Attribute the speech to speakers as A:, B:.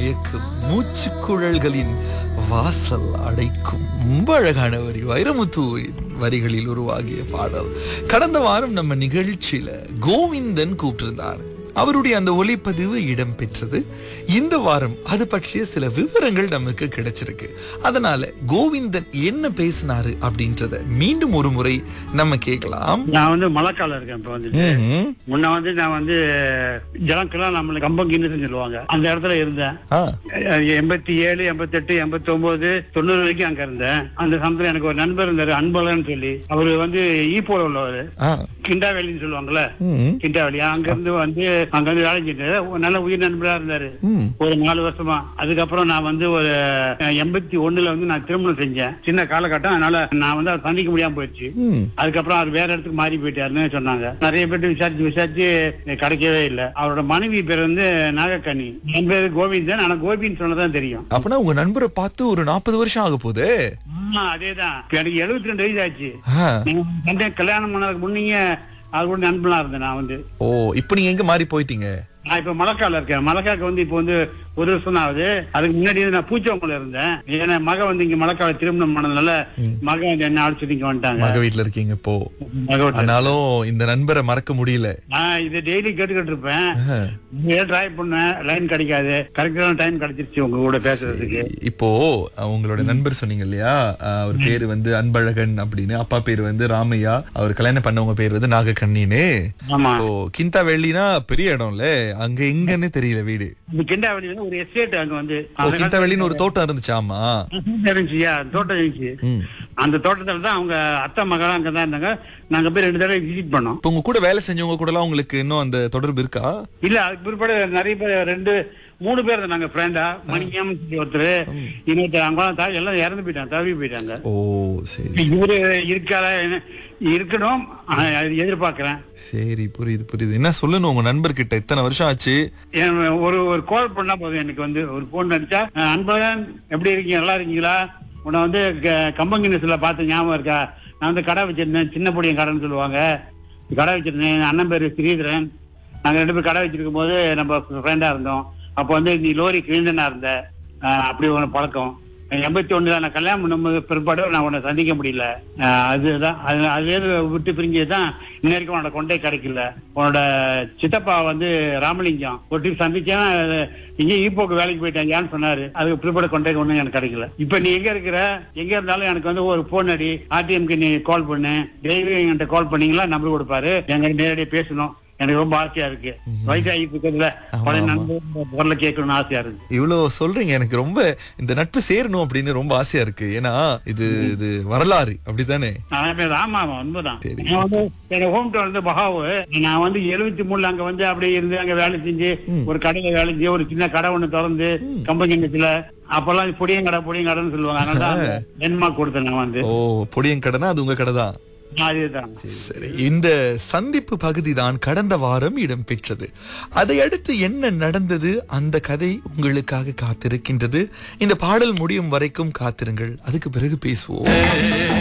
A: மயக்கும் மூச்சு குழல்களின் வாசல் அடைக்கும் ரொம்ப அழகான வரி வைரமுத்துவின் வரிகளில் உருவாகிய பாடல் கடந்த வாரம் நம்ம நிகழ்ச்சியில கோவிந்தன் கூப்பிட்டிருந்தார் அவருடைய அந்த ஒளிப்பதிவு இடம்பெற்றது இந்த வாரம் அது பற்றிய சில விவரங்கள் நமக்கு கிடைச்சிருக்கு அதனால கோவிந்தன் என்ன பேசினாரு அப்படின்றத மீண்டும் ஒரு முறை நம்ம கேட்கலாம்
B: நான் வந்து மழைக்காலம் இருக்கேன் இப்ப வந்துட்டு
A: ம்ஹும்.
B: முன்ன வந்து நான் வந்து ஜலக்கெல்லாம் நம்மளுக்கு கம்பங்கின்னு சொல்லுவாங்க அந்த இடத்துல இருந்தேன்
A: ஆ,
B: எண்பத்தி ஏழு எண்பத்தி எட்டு எண்பத்தி ஒன்பது தொண்ணூறு வரைக்கும் அங்க இருந்தேன் அந்த சமயத்துல எனக்கு ஒரு நண்பர் இருந்தாரு அன்பழகன் சொல்லி அவரு வந்து ஈப்போல உள்ளவர்
A: ஆ,
B: கிண்டாவேலின்னு சொல்லுவாங்கல்ல
A: ம்,
B: கிண்டாவேலி அங்க இருந்து வந்து அங்க வந்து வேலை செஞ்சாரு ஒரு நல்ல உயிர் நண்பரா இருந்தாரு
A: ம்.
B: ஒரு நாலு வருஷமா அதுக்கப்புறம் நான் வந்து ஒரு எண்பத்தி ஒண்ணுல வந்து நான் திருமணம் செஞ்சேன் சின்ன காலகட்டம் அதனால நான் வந்து அதை சந்திக்க முடியாம போயிடுச்சு
A: ம்.
B: அதுக்கப்புறம் அவர் வேற இடத்துக்கு மாறி போயிட்டாருன்னு சொன்னாங்க நிறைய பேர் விசாரிச்சு விசாரிச்சு கிடைக்கவே இல்லை அவரோட மனைவி பேர் வந்து நாகக்கனி என் பேரு கோவிந்தன் ஆனா கோபின்னு சொன்னதான் தெரியும்
A: அப்பனா உங்க நண்பரை பார்த்து ஒரு நாற்பது வருஷம் ஆக போகுது
B: ஆமா அதேதான் இப்ப எனக்கு எழுபத்தி ரெண்டு வயசு ஆச்சு
A: ஆ.
B: நீங்க வந்து கல்யாணம் பண்ணதுக்கு முன்னீங்க அது கூட நண்பனா இருந்தேன் நான் வந்து
A: ஓ இப்ப நீங்க எங்க மாறி போயிட்டீங்க
B: நான் இப்ப மலக்கால இருக்கேன் மலக்காக்கு வந்து இப்ப வந்து ஒரு வருஷம் தான் ஆகுது அதுக்கு முன்னாடி வந்து நான் பூச்சவங்கள இருந்தேன் ஏன்னா மக வந்து இங்க மலக்கால திருமணம் பண்ணதுனால மக வந்து என்ன அழைச்சிட்டு இங்க வந்துட்டாங்க
A: மக வீட்ல இருக்கீங்க இப்போ
B: மக வீட்டுல.
A: ஆனாலும் இந்த நண்பரை மறக்க முடியல
B: நான் இது டெய்லி கேட்டுக்கிட்டு இருப்பேன் ட்ரை பண்ணேன் லைன் கிடைக்காது கரெக்டான டைம் கிடைச்சிருச்சு உங்க கூட பேசுறதுக்கு
A: இப்போ அஹ், உங்களோட நண்பர் சொன்னீங்க இல்லையா அஹ், அவர் பேரு வந்து அன்பழகன் அப்படின்னு அப்பா பேர் வந்து ராமையா அவர் கல்யாணம் பண்ணவங்க பேர் வந்து நாகக்கண்ணின்னு
B: ஆமா
A: இப்போ கிந்தா வெள்ளினா பெரிய இடம்ல அங்க எங்கன்னு தெரியல வீடு
B: இந்த கிண்டாவளி வந்து ஒரு எஸ்டேட் அங்க வந்து
A: ஓ கிந்தா வெள்ளின்னு ஒரு தோட்டம் இருந்துச்சு ஆமா
B: இருந்துச்சுயா தோட்டம் இருந்துச்சு
A: ம்.
B: அந்த தோட்டத்துல தான் அவங்க அத்தை மகளும் அங்கதான் இருந்தாங்க நாங்க போய் ரெண்டு தடவை விசிட் பண்ணோம்
A: இப்போ உங்க கூட வேலை செஞ்சவங்க கூட எல்லாம் உங்களுக்கு இன்னும் அந்த தொடர்பு இருக்கா
B: இல்ல அதுக்கு பிற்பாடு நிறைய பேர் ரெண்டு மூணு பேர் இருந்தாங்க ஃப்ரெண்டா மணிக்கம் ஒருத்தர் இன்னொருத்தர் அவங்க தா- எல்லாம் இறந்து போயிட்டாங்க தவி போயிட்டாங்க
A: ஓ சரி
B: இவரு இருக்காத இருக்கணும் ஆனா, அது எதிர்பார்க்கிறேன்
A: சரி புரியுது புரியுது என்ன சொல்லணும் உங்க நண்பர்கிட்ட இத்தனை வருஷம் ஆச்சு
B: என் ஒரு ஒரு கால் பண்ணா போதும் எனக்கு வந்து ஒரு போன் அடிச்சா "அஹ், அன்பழகன் எப்படி இருக்கீங்க நல்லா இருக்கீங்களா உன்னை வந்து கம்பங்கி நியூஸ்ல பார்த்து ஞாபகம் இருக்கா நான் வந்து கடை வச்சிருந்தேன் சின்ன பொடியன் கடைன்னு சொல்லுவாங்க கடை வச்சிருந்தேன் என் அண்ணன் பேரு ஸ்ரீதரன் நாங்க ரெண்டு பேரும் கடை வச்சிருக்கும் போது நம்ம ஃப்ரெண்டா இருந்தோம் அப்போ வந்து நீ லோரி கிழிந்தனா இருந்த அஹ், அப்படி ஒரு பழக்கம் எண்பத்தி ஒண்ணுல நான் கல்யாணம் பண்ணும்போது பிற்பாடு நான் உன்னை சந்திக்க முடியல அஹ், அதுதான் அது அதே விட்டு பிரிஞ்சதுதான் இன்ன வரைக்கும் உன்னோட கொண்டே கிடைக்கல உன்னோட சித்தப்பா வந்து ராமலிங்கம் ஒரு ட்ரிப் சந்திச்சேன் அது இங்கே ஈப்போக்கு வேலைக்கு போயிட்டேன் ஏன்னு சொன்னாரு அதுக்கு பிற்பாடு கொண்டே ஒண்ணும் எனக்கு கிடைக்கல இப்ப நீ எங்க இருக்கிற எங்க இருந்தாலும் எனக்கு வந்து ஒரு போன் அடி ஆர்டிஎம்க்கு நீ கால் பண்ணு டெய்லி என்கிட்ட கால் பண்ணீங்களா நம்பர் கொடுப்பாரு எங்க நேரடியாக பேசணும் எனக்கு ரொம்ப ஆசையா இருக்கு வயசாகிட்டு இருக்கிறதுல பழைய நண்பர் குரல கேட்கணும்னு ஆசையா இருக்கு
A: இவ்வளவு சொல்றீங்க எனக்கு ரொம்ப இந்த நட்பு சேரணும் அப்படின்னு ரொம்ப ஆசையா இருக்கு ஏன்னா இது இது வரலாறு அப்படித்தானே
B: நான் பேர் ஆமா ஆமா உண்மைதான்
A: சரி.
B: நான் வந்து என் ஹோம் டவுன் வந்து பகாவு நான் வந்து எழுபத்தி மூணுல அங்க வந்து அப்படியே இருந்து அங்க வேலை செஞ்சு ஒரு கடையில வேலை செஞ்சு ஒரு சின்ன கடை ஒண்ணு திறந்து கம்பெனில அப்பெல்லாம் புடியன் கடை புடியன் கடைன்னு சொல்லுவாங்க அதனால தான் டென்மார்க் கொடுத்தேன் நான் வந்து
A: ஓ பொடியன் கடைனா அது உங்க கடை தான்
B: அதேதான்
A: சரி இந்த சந்திப்பு பகுதி தான் கடந்த வாரம் இடம்பெற்றது அதை அடுத்து என்ன நடந்தது அந்த கதை உங்களுக்காக காத்திருக்கின்றது இந்த பாடல் முடியும் வரைக்கும் காத்திருங்கள் அதுக்கு பிறகு பேசுவோம்